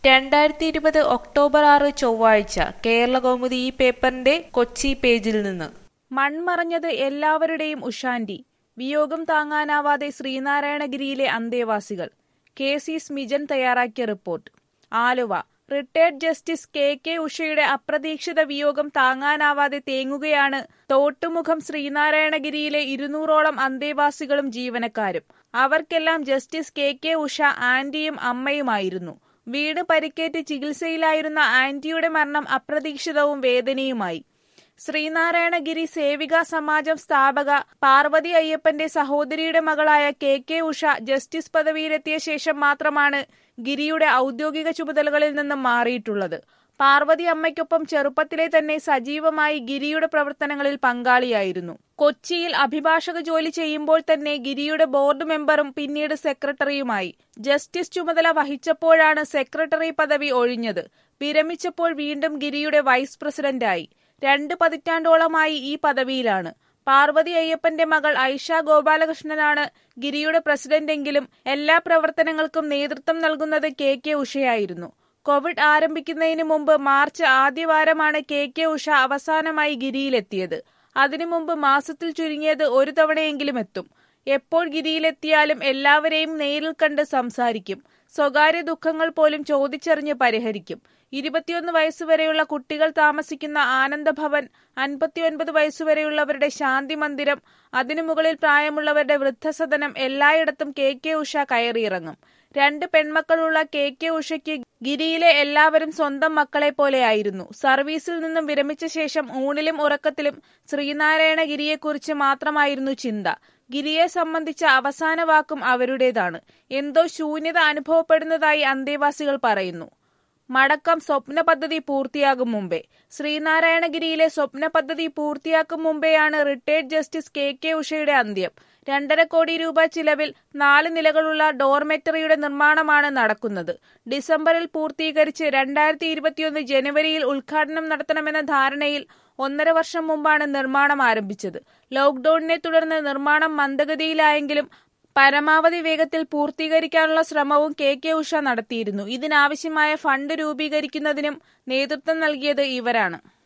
രണ്ടായിരത്തി ഇരുപത് ഒക്ടോബർ ആറ് ചൊവ്വാഴ്ച കേരളകൗമുദി ഈ പേപ്പറിന്റെ കൊച്ചി പേജിൽ നിന്ന് മൺമറഞ്ഞത് എല്ലാവരുടെയും ഉഷാന്റി വിയോഗം താങ്ങാനാവാതെ ശ്രീനാരായണഗിരിയിലെ അന്തേവാസികൾ കെ സി സ്മിജൻ തയ്യാറാക്കിയ report Aluva retired justice K K ഉഷയുടെ അപ്രതീക്ഷിത വിയോഗം താങ്ങാനാവാതെ തേങ്ങുകയാണ് തോട്ടുമുഖം ശ്രീനാരായണഗിരിയിലെ ഇരുന്നൂറോളം അന്തേവാസികളും ജീവനക്കാരും അവർക്കെല്ലാം ജസ്റ്റിസ് കെ കെ ഉഷ ആന്റിയും അമ്മയുമായിരുന്നു വീട് പരിക്കേറ്റ് ചികിത്സയിലായിരുന്ന ആന്റിയുടെ മരണം അപ്രതീക്ഷിതവും വേദനയുമായി ശ്രീനാരായണഗിരി സേവിക സമാജം സ്ഥാപക പാർവതി അയ്യപ്പന്റെ സഹോദരിയുടെ മകളായ കെ കെ ഉഷ ജസ്റ്റിസ് പദവിയിലെത്തിയ ശേഷം മാത്രമാണ് ഗിരിയുടെ ഔദ്യോഗിക ചുമതലകളിൽ നിന്നും മാറിയിട്ടുള്ളത് പാർവതി അമ്മയ്ക്കൊപ്പം ചെറുപ്പത്തിലെ തന്നെ സജീവമായി ഗിരിയുടെ പ്രവർത്തനങ്ങളിൽ പങ്കാളിയായിരുന്നു കൊച്ചിയിൽ അഭിഭാഷക ജോലി ചെയ്യുമ്പോൾ തന്നെ ഗിരിയുടെ ബോർഡ് മെമ്പറും പിന്നീട് സെക്രട്ടറിയുമായി ജസ്റ്റിസ് ചുമതല വഹിച്ചപ്പോഴാണ് സെക്രട്ടറി പദവി ഒഴിഞ്ഞത് വിരമിച്ചപ്പോൾ വീണ്ടും ഗിരിയുടെ വൈസ് പ്രസിഡന്റായി രണ്ട് പതിറ്റാണ്ടോളമായി ഈ പദവിയിലാണ് പാർവതി അയ്യപ്പന്റെ മകൾ ഐഷ ഗോപാലകൃഷ്ണനാണ് ഗിരിയുടെ പ്രസിഡന്റെങ്കിലും എല്ലാ പ്രവർത്തനങ്ങൾക്കും നേതൃത്വം നൽകുന്നത് കെ കെ ഉഷയായിരുന്നു കോവിഡ് ആരംഭിക്കുന്നതിന് മുമ്പ് മാർച്ച് ആദ്യവാരമാണ് കെ കെ ഉഷ അവസാനമായി ഗിരിയിലെത്തിയത് അതിനു മുമ്പ് മാസത്തിൽ ചുരുങ്ങിയത് ഒരു തവണയെങ്കിലും എത്തും എപ്പോൾ ഗിരിയിലെത്തിയാലും എല്ലാവരെയും നേരിൽ കണ്ട് സംസാരിക്കും സ്വകാര്യ ദുഃഖങ്ങൾ പോലും ചോദിച്ചറിഞ്ഞ് പരിഹരിക്കും ഇരുപത്തിയൊന്ന് വയസ്സുവരെയുള്ള കുട്ടികൾ താമസിക്കുന്ന ആനന്ദഭവൻ അൻപത്തിയൊൻപത് വയസ്സുവരെയുള്ളവരുടെ ശാന്തി മന്ദിരം അതിനു മുകളിൽ പ്രായമുള്ളവരുടെ വൃദ്ധസദനം എല്ലായിടത്തും കെ കെ ഉഷ കയറിയിറങ്ങും രണ്ട് പെൺമക്കളുള്ള കെ കെ ഉഷയ്ക്ക് ഗിരിയിലെ എല്ലാവരും സ്വന്തം മക്കളെ പോലെയായിരുന്നു സർവീസിൽ നിന്നും വിരമിച്ച ശേഷം ഊണിലും ഉറക്കത്തിലും ശ്രീനാരായണ ഗിരിയെക്കുറിച്ച് മാത്രമായിരുന്നു ചിന്ത ഗിരിയെ സംബന്ധിച്ച അവസാന വാക്കും അവരുടേതാണ് എന്തോ ശൂന്യത അനുഭവപ്പെടുന്നതായി അന്തേവാസികൾ പറയുന്നു മടക്കം സ്വപ്ന പദ്ധതി പൂർത്തിയാകും മുമ്പേ ശ്രീനാരായണഗിരിയിലെ സ്വപ്ന പദ്ധതി പൂർത്തിയാക്കും മുമ്പെയാണ് റിട്ടയർഡ് ജസ്റ്റിസ് കെ കെ ഉഷയുടെ അന്ത്യം രണ്ടര കോടി രൂപ ചിലവിൽ നാല് നിലകളുള്ള ഡോർമെറ്ററിയുടെ നിർമ്മാണമാണ് നടക്കുന്നത് ഡിസംബറിൽ പൂർത്തീകരിച്ച് രണ്ടായിരത്തി ഇരുപത്തിയൊന്ന് ജനുവരിയിൽ ഉദ്ഘാടനം നടത്തണമെന്ന ധാരണയിൽ ഒന്നര വർഷം മുമ്പാണ് നിർമ്മാണം ആരംഭിച്ചത് ലോക്ഡൌണിനെ തുടർന്ന് നിർമ്മാണം മന്ദഗതിയിലായെങ്കിലും പരമാവധി വേഗത്തിൽ പൂർത്തീകരിക്കാനുള്ള ശ്രമവും കെ കെ ഉഷ നടത്തിയിരുന്നു ഇതിനാവശ്യമായ ഫണ്ട് രൂപീകരിക്കുന്നതിനും നേതൃത്വം നൽകിയത് ഇവരാണ്